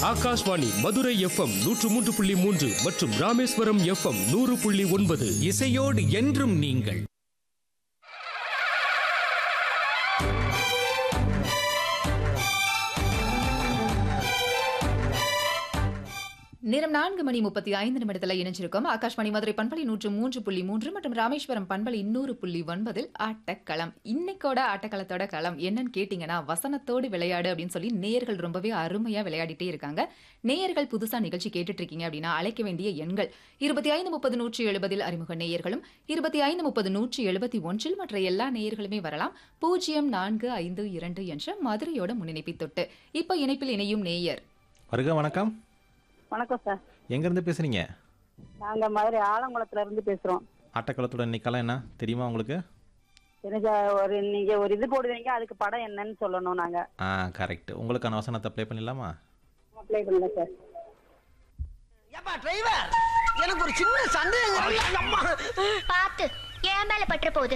Akashvani Madurai FM நூற்று மூன்று புள்ளி மூன்று மற்றும் ராமேஸ்வரம் எஃப்எம் நூறு புள்ளி ஒன்பது இசையோடு என்றும் நீங்கள் நேரம் நான்கு மணி முப்பத்தி ஐந்து நிமிடத்தில் இணைஞ்சிருக்கோம் ஆகாஷ்வாணி மதுரை பண்பலை நூற்று மூன்று புள்ளி மூன்று மற்றும் ராமேஸ்வரம் பண்பலை இன்னூறு புள்ளி ஒன்பதில் ஆட்டக்களம் இன்னைக்கோட ஆட்டக்களத்தோட களம் என்னன்னு கேட்டிங்கன்னா வசனத்தோடு விளையாடு அப்படின்னு சொல்லி நேயர்கள் ரொம்பவே அருமையா விளையாடிட்டே இருக்காங்க நேயர்கள் புதுசா நிகழ்ச்சி கேட்டுட்டு இருக்கீங்க அப்படின்னா அழைக்க வேண்டிய எண்கள் இருபத்தி ஐந்து முப்பது நூற்றி எழுபதில் அறிமுக நேயர்களும் இருபத்தி ஐந்து முப்பது நூற்றி எழுபத்தி ஒன்றில் மற்ற எல்லா நேயர்களுமே வரலாம் பூஜ்ஜியம் நான்கு ஐந்து இரண்டு என்ற மதுரையோட முன்னிணைப்பை தொட்டு இப்போ இணைப்பில் இணையும் நேயர் வருக வணக்கம் வணக்கம் சார் எங்கேருந்து பேசுகிறீங்க நாங்க மதுரை ஆலங்குளத்துல இருந்து பேசுறோம் ஆட்டக்களத்தோட இன்னைக்கெல்லாம் என்ன தெரியுமா உங்களுக்கு எனக்கு ஒரு நீங்க ஒரு இது போடுவீங்க அதுக்கு படம் என்னன்னு சொல்லணும் நாங்க ஆ கரெக்ட் உங்களுக்கான வசனத்தை ப்ளே பண்ணிடலாமா அப்ளை பண்ணல சார் ஏப்பா டிரைவர் எனக்கு ஒரு சின்ன சந்தேகம் அம்மா பார்த்து என் மேல பற்ற போகுது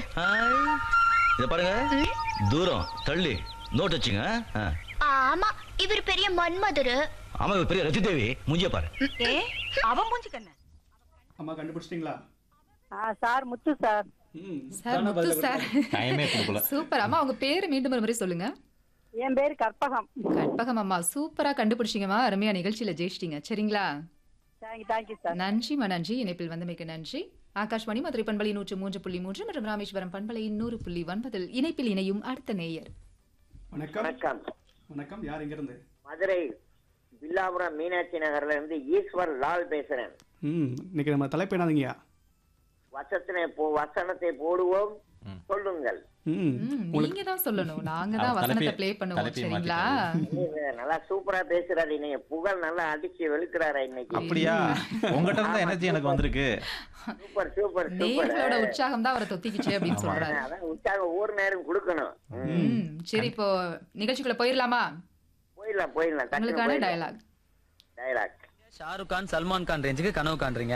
இத பாருங்க தூரம் தள்ளி நோட் வச்சுங்க ஆ. ஆமா இவர் பெரிய மன்மதுரு ஆமா இவ பெரிய ரத்தி தேவி முஞ்சிய பாரு ஏ அவன் மூஞ்சி கண்ணு அம்மா கண்டுபிடிச்சிட்டீங்களா ஆ சார் முத்து சார் ம் சார் முத்து சார் டைமே கொடுக்கல சூப்பர் அம்மா உங்க பேரு மீண்டும் ஒரு முறை சொல்லுங்க என் பேர் கற்பகம் கற்பகம் அம்மா சூப்பரா கண்டுபிடிச்சிங்கம்மா அருமையா நிகழ்ச்சியில ஜெயிச்சிட்டீங்க சரிங்களா தேங்க்யூ தேங்க்யூ சார் நன்றிம்மா நன்றி இணைப்பில் வந்தமைக்கு நன்றி ஆகாஷ்வாணி மதுரை பண்பலை நூற்று மூன்று புள்ளி மூன்று மற்றும் ராமேஸ்வரம் பண்பலை நூறு புள்ளி ஒன்பதில் இணைப்பில் இணையும் அடுத்த நேயர் வணக்கம் வணக்கம் வணக்கம் யார் இங்கிருந்து மதுரை வில்லாபுரம் மீனாட்சி நகர்ல இருந்து ஈஸ்வர் லால் பேசுறேன் ம் இன்னைக்கு நம்ம தலைப்பு என்னதுங்கய்யா வசத்தினை போ வசனத்தை போடுவோம் ம். சொல்லுங்கள் ம் ம், நீங்க தான் சொல்லணும் நாங்க தான் அவர் வசனத்தை தலைப்பை- ப்ளே பண்ணுவோம் தலைப்பை சரிங்களா நீங்க நல்லா சூப்பரா பேசுறாரு இன்னைக்கு புகழ் நல்லா அடிச்சு வெளுக்கிறாரு இன்னைக்கு அப்படியா உங்ககிட்ட இருந்த எனர்ஜி எனக்கு வந்திருக்கு சூப்பர் சூப்பர் சூப்பர் நேயர்களோட உற்சாகம் தான் அவரை தொத்திக்கிச்சு அப்படின்னு சொல்றாரு அதான் உற்சாகம் ஒவ்வொரு நேரம் கொடுக்கணும் ம். ம், சரி இப்போ நிகழ்ச்சிக்குள்ள போயிடலாமா போயிடலாம் போயிடலாம் உங்களுக்கான டயலாக் டயலாக் ஷாருக் கான் சல்மான் கான் ரேஞ்சுக்கு கனவு காண்றீங்க